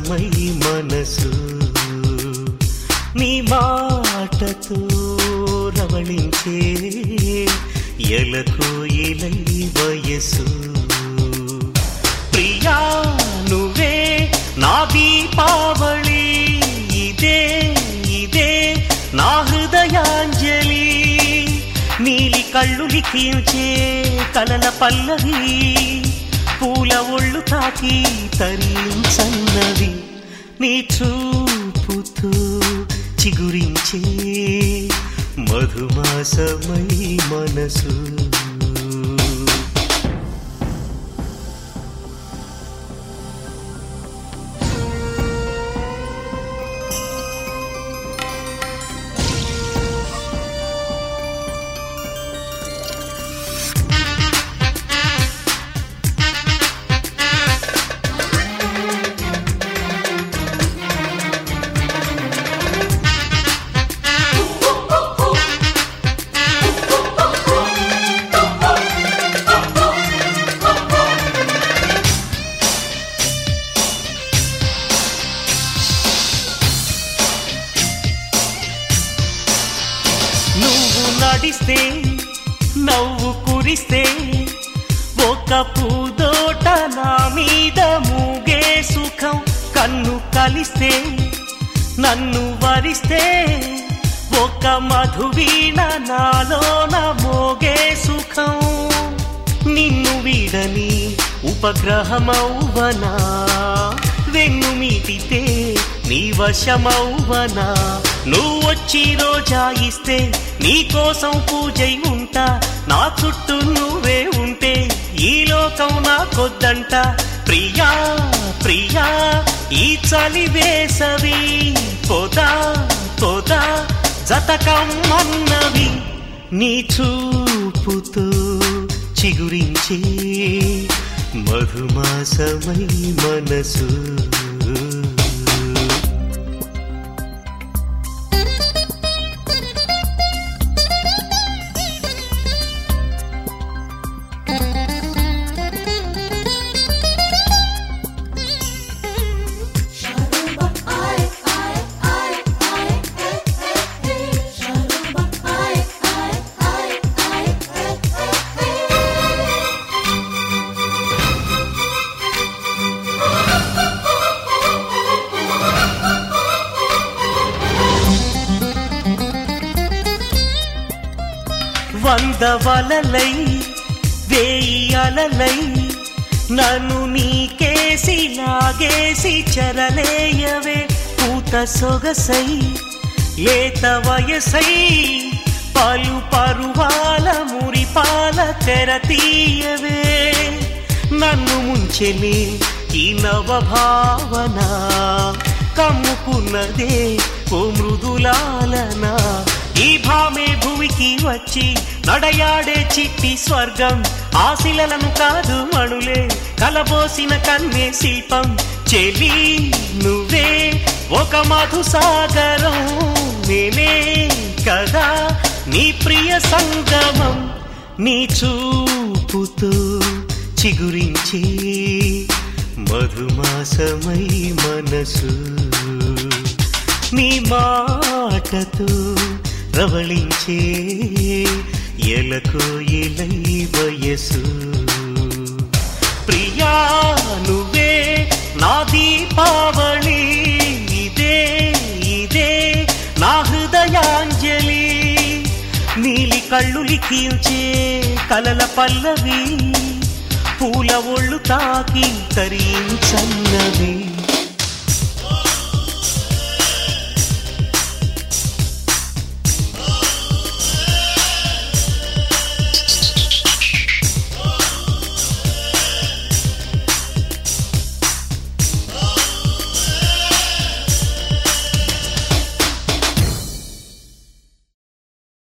మాసమై మనసు నీ మాటతో రవళించే ఎలకు ఇలై వయసు ప్రియా నువ్వే నా దీపావళి ఇదే ఇదే నా హృదయాంజలి నీలి కళ్ళు లిఖించే కలల పల్లవి పూల ఒళ్ళు తాకి తరించన్నవి నీ చూపుతూ చిగురించే మధుమాసమై మనసు నువ్వు నడిస్తే నవ్వు కురిస్తే ఒక పూదోట నా మీద మూగే సుఖం కన్ను కలిస్తే నన్ను వరిస్తే ఒక మధువీణ నాలోన మోగే సుఖం నిన్ను వీడని ఉపగ్రహమౌవనా వెన్ను మీటితే నీ వశమౌవనా నువ్వు వచ్చి రోజాయిస్తే నీ కోసం పూజై ఉంటా నా చుట్టూ నువ్వే ఉంటే ఈ లోకం నాకొద్దంట ప్రియా ప్రియా ఈ చలి వేసవి పొదా పొదా జతకమ్మన్నవి నీ చూపుతో చిగురించే మధుమాసమై మనసు Sharuba, I, I, I, I, eh, eh, eh. Sharuba, I, I, I, I, eh, eh, eh. వంద వలలై వేయి అలలై నన్ను నీకేసి లాగేసి చరలేయవే పూత సొగసై లేత వయసై పలు పరువాల మురిపాల తెర తీయవే నన్ను ముంచెలే ఈ నవ భావన కమ్ముకున్నదే ఓ మృదులాలన ఈ భామే భూమికి వచ్చి నడయాడే చిట్టి స్వర్గం ఆశిలలను కాదు మణులే కలబోసిన కన్నే శిల్పం చెలి నువ్వే ఒక మధుసాగరం నేనే కదా నీ ప్రియ సంగమం నీ చూపుతో చిగురించి మధుమాసమై మనసు నీ మాటతో రవళించే ఎలకు ఇలై వయసు ప్రియా నువ్వే నా దీపావళి ఇదే ఇదే నా హృదయాంజలి నీలి కళ్ళు లిఖించే కలల పల్లవి పూల ఒళ్ళు తాకి తరించన్నవి